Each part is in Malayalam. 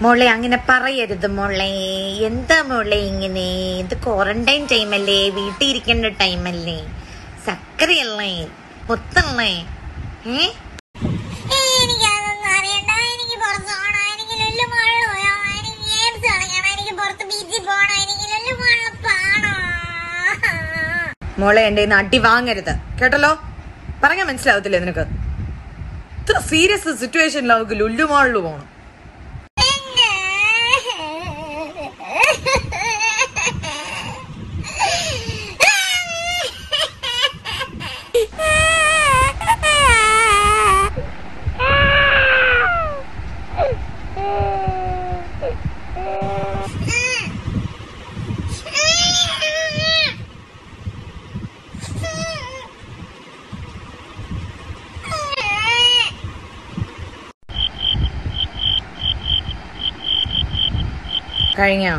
മോളെ അങ്ങനെ പറയരുത് മോളെ എന്താ മോളെ ഇങ്ങനെ ഇത് ക്വാറന്റൈൻ ടൈമല്ലേ വീട്ടിൽ ഇരിക്കേണ്ട ടൈമല്ലേ സക്കരയല്ലേ പൊത്തല്ലേ ഏ എനിക്കതൊന്നും അറിയണ്ട എനിക്ക് പുറത്ത് പോകണം എനിക്ക് ലുല്ലു മോളിൽ പോയോ എനിക്ക് ഗെയിംസ് കളിക്കണം എനിക്ക് പുറത്ത് ബീച്ചിൽ പോകണം എനിക്ക് ലുല്ലു മോളിൽ പോകണോ മോളെ എന്റെ കയ്യിന്ന് അടി വാങ്ങരുത് കേട്ടല്ലോ പറഞ്ഞാ മനസ്സിലാവത്തില്ലേ നിനക്ക് ഇത്ര സീരിയസ് സിറ്റുവേഷനിൽ അവർക്ക് ലുല്ലുമാളിൽ പോകണം കഴിഞ്ഞ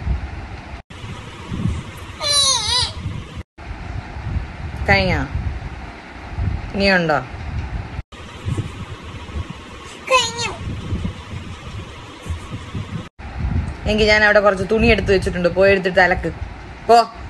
കഴിഞ്ഞ ഇനിയുണ്ടോ കഴിഞ്ഞു എങ്കിൽ ഞാൻ അവിടെ കുറച്ച് തുണി എടുത്ത് വെച്ചിട്ടുണ്ട് പോയി എടുത്തിട്ട് അലക്ക് പോ